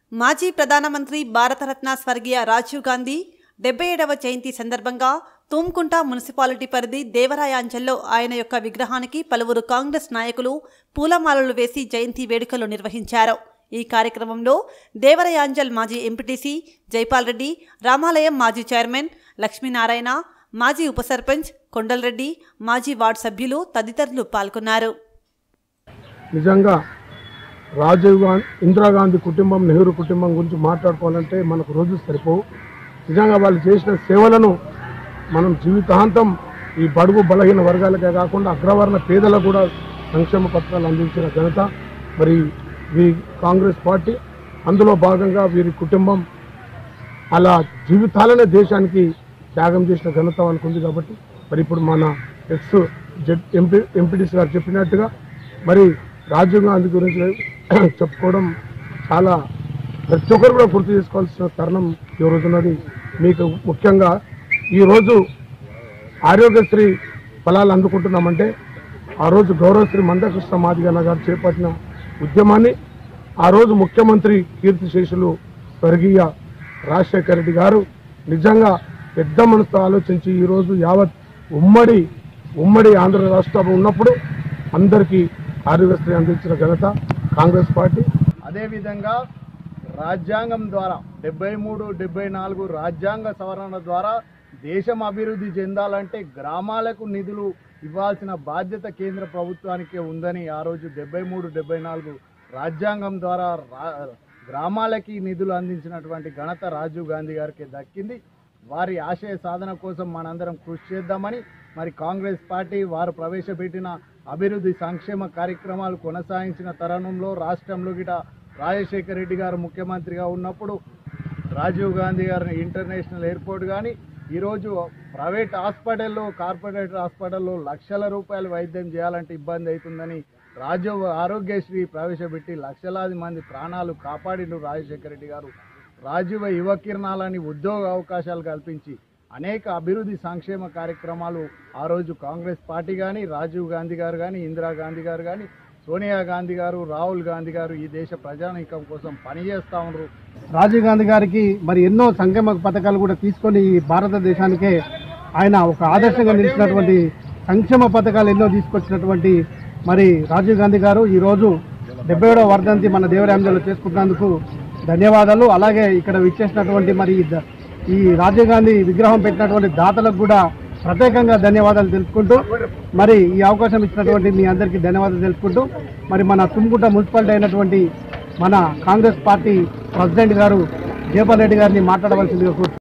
మాజీ ప్రధానమంత్రి భారతరత్న స్వర్గీయ రాజీవ్ గాంధీ డెబ్బై ఏడవ జయంతి సందర్భంగా తుమ్కుంట మున్సిపాలిటీ పరిధి దేవరాయాంచల్లో ఆయన యొక్క విగ్రహానికి పలువురు కాంగ్రెస్ నాయకులు పూలమాలలు వేసి జయంతి వేడుకలు నిర్వహించారు ఈ కార్యక్రమంలో దేవరయాంజల్ మాజీ ఎంపీటీసీ జైపాల్ రెడ్డి రామాలయం మాజీ చైర్మన్ లక్ష్మీనారాయణ మాజీ ఉప సర్పంచ్ కొండలరెడ్డి మాజీ వార్డు సభ్యులు తదితరులు పాల్గొన్నారు నిజంగా రాజీవ్ గాంధీ ఇందిరాగాంధీ కుటుంబం నెహ్రూ కుటుంబం గురించి మాట్లాడుకోవాలంటే మనకు రోజు సరిపోవు నిజంగా వాళ్ళు చేసిన సేవలను మనం జీవితాంతం ఈ బడుగు బలహీన వర్గాలకే కాకుండా అగ్రవర్ణ పేదలకు కూడా సంక్షేమ పథకాలు అందించిన ఘనత మరి ఈ కాంగ్రెస్ పార్టీ అందులో భాగంగా వీరి కుటుంబం అలా జీవితాలనే దేశానికి త్యాగం చేసిన ఘనత వాళ్ళకు ఉంది కాబట్టి మరి ఇప్పుడు మన ఎక్స్ జెడ్ ఎంపీ ఎంపీటీసీ గారు చెప్పినట్టుగా మరి రాజీవ్ గాంధీ గురించి చెప్పుకోవడం చాలా ప్రతి ఒక్కరు కూడా గుర్తు చేసుకోవాల్సిన తరుణం ఈ రోజు ఉన్నది మీకు ముఖ్యంగా ఈరోజు ఆరోగ్యశ్రీ ఫలాలు అందుకుంటున్నామంటే ఆ రోజు గౌరవశ్రీ మందకృష్ణ మాదిగన్న గారు చేపట్టిన ఉద్యమాన్ని ఆ రోజు ముఖ్యమంత్రి కీర్తిశేషులు స్వర్గీయ రాజశేఖర రెడ్డి గారు నిజంగా పెద్ద మనసుతో ఆలోచించి ఈరోజు యావత్ ఉమ్మడి ఉమ్మడి ఆంధ్ర రాష్ట్రం ఉన్నప్పుడు అందరికీ ఆరోగ్యశ్రీ అందించిన ఘనత కాంగ్రెస్ పార్టీ అదేవిధంగా రాజ్యాంగం ద్వారా డెబ్బై మూడు డెబ్బై నాలుగు రాజ్యాంగ సవరణ ద్వారా దేశం అభివృద్ధి చెందాలంటే గ్రామాలకు నిధులు ఇవ్వాల్సిన బాధ్యత కేంద్ర ప్రభుత్వానికే ఉందని ఆ రోజు డెబ్బై మూడు డెబ్బై నాలుగు రాజ్యాంగం ద్వారా రా- గ్రామాలకి నిధులు అందించినటువంటి ఘనత రాజీవ్ గాంధీ గారికి దక్కింది వారి ఆశయ సాధన కోసం మనందరం కృషి చేద్దామని మరి కాంగ్రెస్ పార్టీ వారు ప్రవేశపెట్టిన అభివృద్ధి సంక్షేమ కార్యక్రమాలు కొనసాగించిన తరుణంలో రాష్ట్రంలో గిట రాజశేఖర రెడ్డి గారు ముఖ్యమంత్రిగా ఉన్నప్పుడు రాజీవ్ గాంధీ గారి ఇంటర్నేషనల్ ఎయిర్పోర్ట్ కానీ ఈరోజు ప్రైవేట్ హాస్పిటల్లో కార్పొరేట్ హాస్పిటల్లో లక్షల రూపాయలు వైద్యం చేయాలంటే ఇబ్బంది అవుతుందని రాజీవ్ ఆరోగ్యశ్రీ ప్రవేశపెట్టి లక్షలాది మంది ప్రాణాలు కాపాడిండు రాజశేఖర రెడ్డి గారు రాజీవ యువ కిరణాలని ఉద్యోగ అవకాశాలు కల్పించి అనేక అభివృద్ధి సంక్షేమ కార్యక్రమాలు ఆ రోజు కాంగ్రెస్ పార్టీ కానీ రాజీవ్ గాంధీ గారు కానీ ఇందిరాగాంధీ గారు కానీ సోనియా గాంధీ గారు రాహుల్ గాంధీ గారు ఈ దేశ ప్రజానీకం కోసం పనిచేస్తూ ఉన్నారు రాజీవ్ గాంధీ గారికి మరి ఎన్నో సంక్షేమ పథకాలు కూడా తీసుకొని ఈ భారతదేశానికే ఆయన ఒక ఆదర్శంగా నిలిచినటువంటి సంక్షేమ పథకాలు ఎన్నో తీసుకొచ్చినటువంటి మరి రాజీవ్ గాంధీ గారు ఈరోజు డెబ్బై ఏడవ వర్ధంతి మన దేవరాంజలో చేసుకుంటున్నందుకు ధన్యవాదాలు అలాగే ఇక్కడ విచ్చేసినటువంటి మరి ఈ ద- ఈ రాజీవ్ గాంధీ విగ్రహం పెట్టినటువంటి దాతలకు కూడా ప్రత్యేకంగా ధన్యవాదాలు తెలుపుకుంటూ మరి ఈ అవకాశం ఇచ్చినటువంటి మీ అందరికీ ధన్యవాదాలు తెలుపుకుంటూ మరి మన తుమ్ముకుంట మున్సిపాలిటీ అయినటువంటి మన కాంగ్రెస్ పార్టీ ప్రెసిడెంట్ గారు జయపాల్ రెడ్డి గారిని మాట్లాడవలసిందిగా కోరుతున్నాను